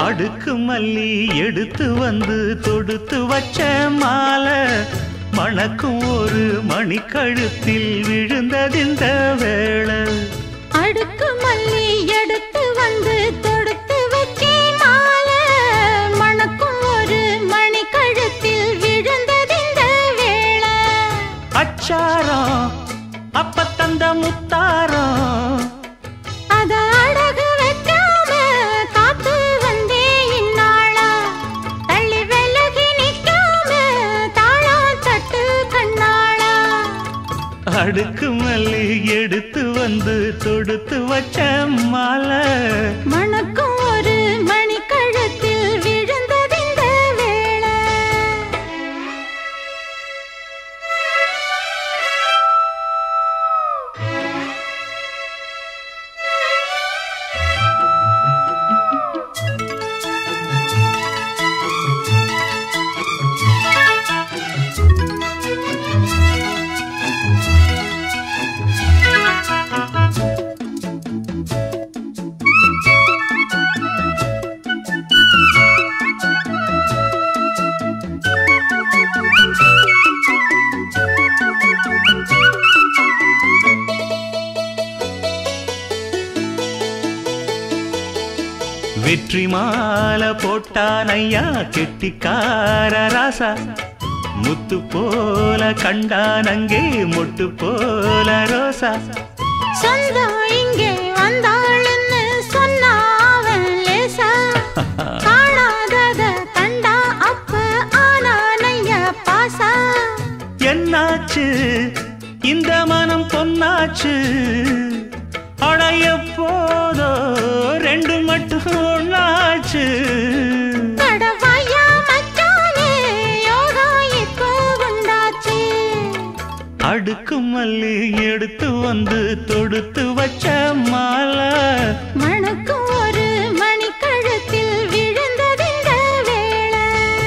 அடுக்கு மல்லி எடுத்து வந்து தொடுத்து வச்ச மாலை மணக்கும் ஒரு மணிக்கழுத்தில் விழுந்ததிந்த வேளை அடுக்கு மல்லி எடுத்து வந்து தொடுத்து வச்சே மாலை மணக்கும் ஒரு மணி கழுத்தில் விழுந்ததிந்த வேளை அச்சாரம் அப்ப தந்த முத்தாரம் அத அடகு வைக்காம காத்து வந்தே இந்நாளா தள்ளி விலகி நிக்காம தாளம் தட்டு கண்ணாளா அடுக்கு மல்லி எடுத்து வந்து தொடுத்து வச்ச மாலை மணக்கும் ஒரு மணி கழுத்தில் விழுந்ததிந்த வேளை வெற்றி மாலை போட்டான் ஐயா கெட்டிக்கார ராசா முத்து போல கண்டான் அங்கே மொட்டு போல ரோசா சொந்தம் இங்கே வந்தாளுன்னு சொன்னா அவன் லேசா காணாதத கண்டா அப்ப ஆனானைய பாசா என்னாச்சு இந்த மனம் பொன்னாச்சு அடைய போதோ ரெண்டு மட்டும் ஒண்ணாச்சு கடவாயா மச்சானே யோகா இப்போ உண்டாச்சு அடுக்கு மல்லி எடுத்து வந்து தொடுத்து வச்ச மாலை மணக்கும் ஒரு மணி கழுத்தில் விழுந்ததிந்த வேளை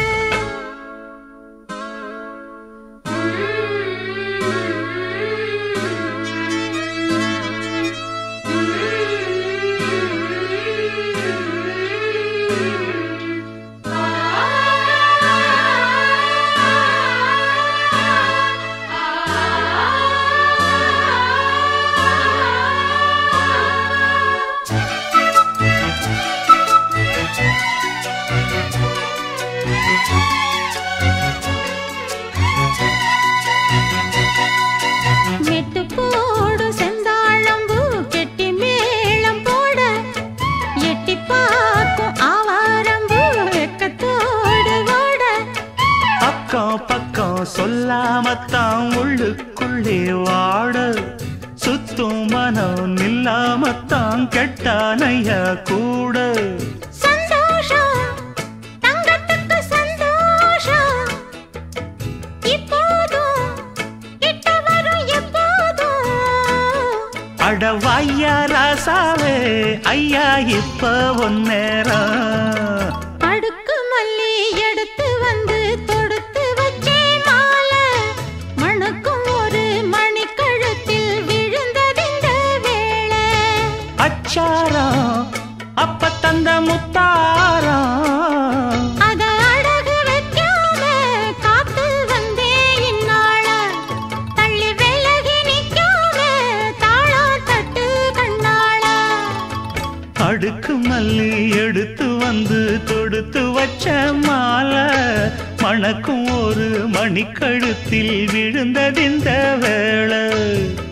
மெட்டு போடு செந்தாழம்பூ கெட்டி மேளம் போட எட்டி பார்க்கும் ஆவாரம்பூ வெக்கத்தோடு ஓட அக்கம் பக்கம் சொல்லாமத்தான் உள்ளுக்குள்ளே வாட சுத்தும் மனம் நில்லாமத்தான் கெட்டானையா கூட சந்தோஷம் தங்கத்துக்கு சந்தோஷம் இப்போதும் கிட்ட வரும் எப்போதும் அடவாய்யா ராசாவே ஐயா இப்ப ஒன்னேரம் அடுக்கு மல்லி எடுத்து வந்து தொடுத்து வச்சே மாலை மணக்கும் ஒரு மணி கழுத்தில் விழுந்ததிந்த வேளை அச்சாரம் அப்ப தந்த முத்தாரம் அத அடகு வைக்காம காத்து வந்தே இந்நாளா தள்ளி விலகி நிக்காம தாளம் தட்டு கண்ணாளா அடுக்கு மல்லி எடுத்து வந்து தொடுத்து வச்ச மாலை மணக்கும் ஒரு மணிக்கழுத்தில் விழுந்ததிந்த வேளை